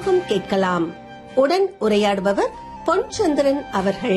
ஆறுமுகம் கேட்கலாம் உடன் உரையாடுபவர் பொன்சந்திரன் அவர்கள்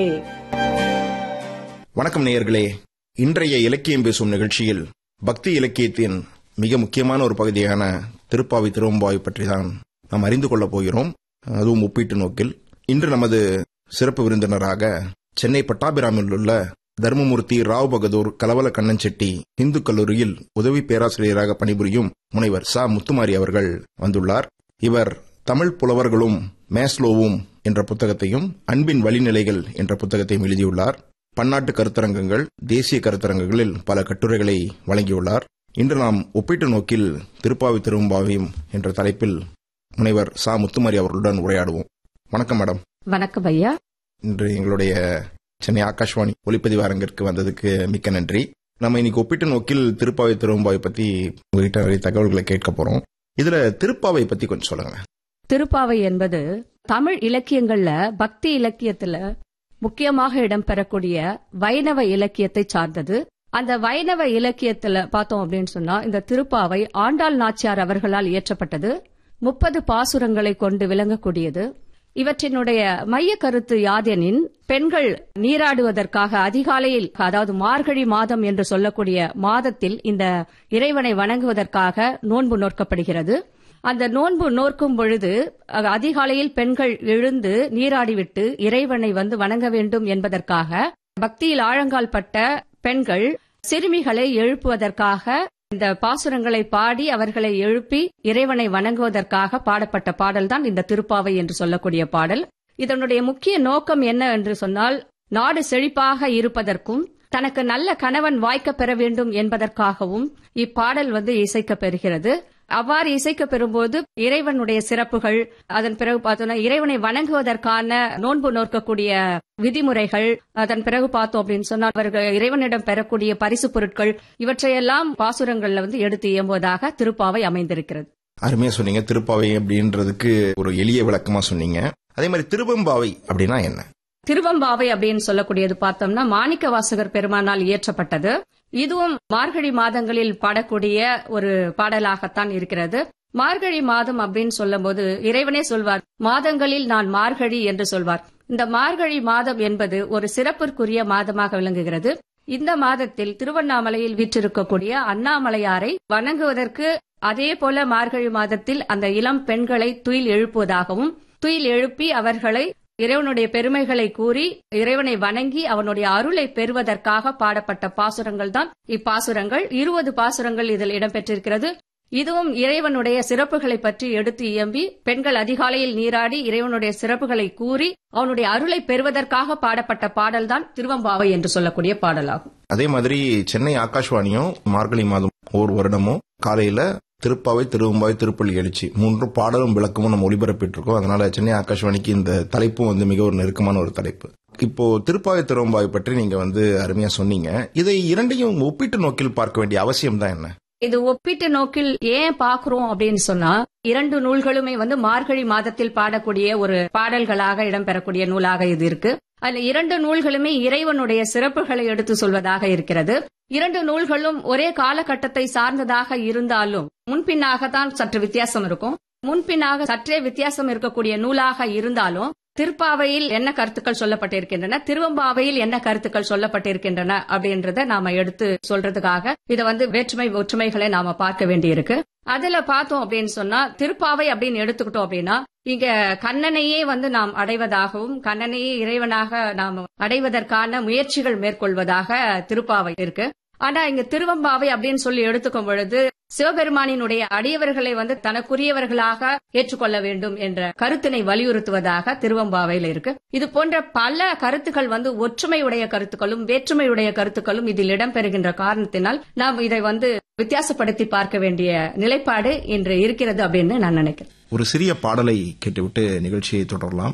வணக்கம் நேயர்களே இன்றைய இலக்கியம் பேசும் நிகழ்ச்சியில் பக்தி இலக்கியத்தின் மிக முக்கியமான ஒரு பகுதியான திருப்பாவை திருவம்பாவை பற்றி தான் நாம் அறிந்து கொள்ளப் போகிறோம் அதுவும் ஒப்பீட்டு நோக்கில் இன்று நமது சிறப்பு விருந்தினராக சென்னை பட்டாபிராமில் உள்ள தர்மமூர்த்தி ராவ் பகதூர் கலவல கண்ணன் செட்டி இந்து கல்லூரியில் உதவி பேராசிரியராக பணிபுரியும் முனைவர் ச முத்துமாரி அவர்கள் வந்துள்ளார் இவர் தமிழ் புலவர்களும் மேஸ்லோவும் என்ற புத்தகத்தையும் அன்பின் வழிநிலைகள் என்ற புத்தகத்தையும் எழுதியுள்ளார் பன்னாட்டு கருத்தரங்கங்கள் தேசிய கருத்தரங்குகளில் பல கட்டுரைகளை வழங்கியுள்ளார் இன்று நாம் ஒப்பீட்டு நோக்கில் திருப்பாவி திரும்பாவியும் என்ற தலைப்பில் முனைவர் சா முத்துமாரி அவர்களுடன் உரையாடுவோம் வணக்கம் மேடம் வணக்கம் ஐயா இன்று எங்களுடைய சென்னை ஆகாஷ்வாணி ஒளிப்பதிவு அரங்கிற்கு வந்ததுக்கு மிக்க நன்றி நம்ம இன்னைக்கு ஒப்பீட்டு நோக்கில் திருப்பாவை திருவம்பாவை பத்தி உங்ககிட்ட நிறைய தகவல்களை கேட்க போறோம் இதுல திருப்பாவை பத்தி கொஞ்சம் சொல்லுங்க திருப்பாவை என்பது தமிழ் இலக்கியங்கள்ல பக்தி இலக்கியத்துல முக்கியமாக இடம்பெறக்கூடிய வைணவ இலக்கியத்தை சார்ந்தது அந்த வைணவ இலக்கியத்துல பார்த்தோம் அப்படின்னு சொன்னா இந்த திருப்பாவை ஆண்டாள் நாச்சியார் அவர்களால் இயற்றப்பட்டது முப்பது பாசுரங்களை கொண்டு விளங்கக்கூடியது இவற்றினுடைய மைய கருத்து யாதெனின் பெண்கள் நீராடுவதற்காக அதிகாலையில் அதாவது மார்கழி மாதம் என்று சொல்லக்கூடிய மாதத்தில் இந்த இறைவனை வணங்குவதற்காக நோன்பு நோக்கப்படுகிறது அந்த நோன்பு நோக்கும் பொழுது அஹ், அதிகாலையில் பெண்கள் எழுந்து நீராடிவிட்டு இறைவனை வந்து வணங்க வேண்டும் என்பதற்காக பக்தியில் ஆழங்கால் பட்ட பெண்கள் சிறுமிகளை எழுப்புவதற்காக இந்த பாசுரங்களை பாடி அவர்களை எழுப்பி இறைவனை வணங்குவதற்காக பாடப்பட்ட பாடல்தான் இந்த திருப்பாவை என்று சொல்லக்கூடிய பாடல் இதனுடைய முக்கிய நோக்கம் என்ன என்று சொன்னால் நாடு செழிப்பாக இருப்பதற்கும் தனக்கு நல்ல கணவன் வாய்க்கப் பெற வேண்டும் என்பதற்காகவும் இப்பாடல் வந்து இசைக்கப் பெறுகிறது அவ்வாறு இசைக்கப் பெறும்போது இறைவனுடைய சிறப்புகள் அதன் பிறகு பார்த்தோம்னா இறைவனை வணங்குவதற்கான நோன்பு நோக்கக்கூடிய விதிமுறைகள் அதன் பிறகு பார்த்தோம் அப்படின்னு சொன்னால் அவர்கள் இறைவனிடம் பெறக்கூடிய பரிசு பொருட்கள் இவற்றையெல்லாம் பாசுரங்கள்ல வந்து எடுத்து இயம்புவதாக திருப்பாவை அமைந்திருக்கிறது அருமையா சொன்னீங்க திருப்பாவை அப்படின்றதுக்கு ஒரு எளிய விளக்கமா சொன்னீங்க அதே மாதிரி திருவம்பாவை அப்படின்னா என்ன திருவம்பாவை அப்படின்னு சொல்லக்கூடியது பார்த்தோம்னா மாணிக்க வாசகர் பெருமானால் இயற்றப்பட்டது இதுவும் மார்கழி மாதங்களில் பாடக்கூடிய ஒரு பாடலாகத்தான் இருக்கிறது மார்கழி மாதம் அப்படின்னு சொல்லும்போது இறைவனே சொல்வார் மாதங்களில் நான் மார்கழி என்று சொல்வார் இந்த மார்கழி மாதம் என்பது ஒரு சிறப்பிற்குரிய மாதமாக விளங்குகிறது இந்த மாதத்தில் திருவண்ணாமலையில் வீற்றிருக்கக்கூடிய அண்ணாமலையாரை வணங்குவதற்கு அதே போல மார்கழி மாதத்தில் அந்த இளம் பெண்களை துயில் எழுப்புவதாகவும் துயில் எழுப்பி அவர்களை இறைவனுடைய பெருமைகளை கூறி இறைவனை வணங்கி அவனுடைய அருளை பெறுவதற்காக பாடப்பட்ட பாசுரங்கள் தான் இப்பாசுரங்கள் இருபது பாசுரங்கள் இதில் இடம்பெற்றிருக்கிறது இதுவும் இறைவனுடைய சிறப்புகளை பற்றி எடுத்து இயம்பி பெண்கள் அதிகாலையில் நீராடி இறைவனுடைய சிறப்புகளை கூறி அவனுடைய அருளை பெறுவதற்காக பாடப்பட்ட பாடல்தான் திருவம்பாவை என்று சொல்லக்கூடிய பாடலாகும் அதே மாதிரி சென்னை ஆகாஷ்வாணியும் மார்கழி மாதம் ஒரு வருடமும் காலையில திருப்பாவை திருவம்பாவை திருப்பள்ளி எழுச்சி மூன்று பாடலும் விளக்கமும் நம்ம ஒளிபரப்பிட்டு இருக்கோம் அதனால சென்னை ஆகாஷ்வாணிக்கு இந்த தலைப்பும் வந்து மிக ஒரு நெருக்கமான ஒரு தலைப்பு இப்போ திருப்பாவை திருவம்பாவை பற்றி நீங்க வந்து அருமையா சொன்னீங்க இதை இரண்டையும் ஒப்பீட்டு நோக்கில் பார்க்க வேண்டிய அவசியம் தான் என்ன இது ஒப்பீட்டு நோக்கில் ஏன் பாக்குறோம் அப்படின்னு சொன்னா இரண்டு நூல்களுமே வந்து மார்கழி மாதத்தில் பாடக்கூடிய ஒரு பாடல்களாக இடம்பெறக்கூடிய நூலாக இது இருக்கு அதுல இரண்டு நூல்களுமே இறைவனுடைய சிறப்புகளை எடுத்து சொல்வதாக இருக்கிறது இரண்டு நூல்களும் ஒரே காலகட்டத்தை சார்ந்ததாக இருந்தாலும் முன்பின்னாகத்தான் சற்று வித்தியாசம் இருக்கும் முன்பின்னாக சற்றே வித்தியாசம் இருக்கக்கூடிய நூலாக இருந்தாலும் திருப்பாவையில் என்ன கருத்துக்கள் சொல்லப்பட்டிருக்கின்றன திருவம்பாவையில் என்ன கருத்துக்கள் சொல்லப்பட்டிருக்கின்றன அப்படின்றத நாம எடுத்து சொல்றதுக்காக இத வந்து வேற்றுமை ஒற்றுமைகளை நாம பார்க்க வேண்டியிருக்கு அதுல பார்த்தோம் அப்படின்னு சொன்னா திருப்பாவை அப்படின்னு எடுத்துக்கிட்டோம் அப்படின்னா இங்க கண்ணனையே வந்து நாம் அடைவதாகவும் கண்ணனையே இறைவனாக நாம் அடைவதற்கான முயற்சிகள் மேற்கொள்வதாக திருப்பாவை இருக்கு ஆனா இங்க திருவம்பாவை அப்படின்னு சொல்லி எடுத்துக்கும் பொழுது சிவபெருமானினுடைய அடியவர்களை வந்து தனக்குரியவர்களாக ஏற்றுக்கொள்ள வேண்டும் என்ற கருத்தினை வலியுறுத்துவதாக திருவம்பாவையில் இருக்கு இது போன்ற பல கருத்துக்கள் வந்து ஒற்றுமையுடைய கருத்துக்களும் வேற்றுமையுடைய கருத்துக்களும் இதில் இடம்பெறுகின்ற காரணத்தினால் நாம் இதை வந்து வித்தியாசப்படுத்தி பார்க்க வேண்டிய நிலைப்பாடு இன்று இருக்கிறது அப்படின்னு நான் நினைக்கிறேன் ஒரு சிறிய பாடலை கேட்டுவிட்டு நிகழ்ச்சியை தொடரலாம்